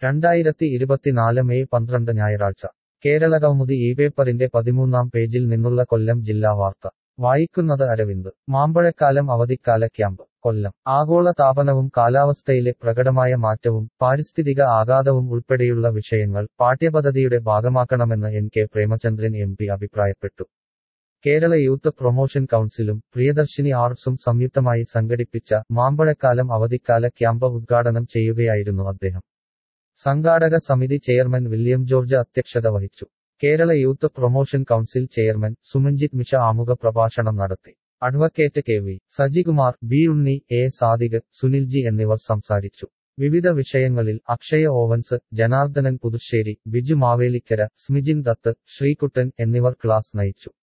രണ്ടായിരത്തി ഇരുപത്തിനാല് മെയ് പന്ത്രണ്ട് ഞായറാഴ്ച കേരളകൗമുദി ഈ പേപ്പറിന്റെ പതിമൂന്നാം പേജിൽ നിന്നുള്ള കൊല്ലം ജില്ലാ വാർത്ത വായിക്കുന്നത് അരവിന്ദ് മാമ്പഴക്കാലം അവധിക്കാല ക്യാമ്പ് കൊല്ലം ആഗോള താപനവും കാലാവസ്ഥയിലെ പ്രകടമായ മാറ്റവും പാരിസ്ഥിതിക ആഘാതവും ഉൾപ്പെടെയുള്ള വിഷയങ്ങൾ പാഠ്യപദ്ധതിയുടെ ഭാഗമാക്കണമെന്ന് N K Premachandran M P അഭിപ്രായപ്പെട്ടു കേരള യൂത്ത് പ്രൊമോഷൻ കൗൺസിലും പ്രിയദർശിനി ആർട്സും സംയുക്തമായി സംഘടിപ്പിച്ച മാമ്പഴക്കാലം അവധിക്കാല ക്യാമ്പ് ഉദ്ഘാടനം ചെയ്യുകയായിരുന്നു അദ്ദേഹം സംഘാടക സമിതി ചെയർമാൻ വില്യം ജോർജ് അധ്യക്ഷത വഹിച്ചു Kerala youth promotion council chairman Sumanjith Misha ആമുഖ പ്രഭാഷണം നടത്തി advocate K V Sajikumar B Unni A Sadiq Sunilji എന്നിവർ സംസാരിച്ചു വിവിധ വിഷയങ്ങളിൽ അക്ഷയ ഓവൻസ് ജനാർദ്ദനൻ പുതുശ്ശേരി ബിജു മാവേലിക്കര സ്മിജിൻ ദത്ത് ശ്രീകുട്ടൻ എന്നിവർ ക്ലാസ് നയിച്ചു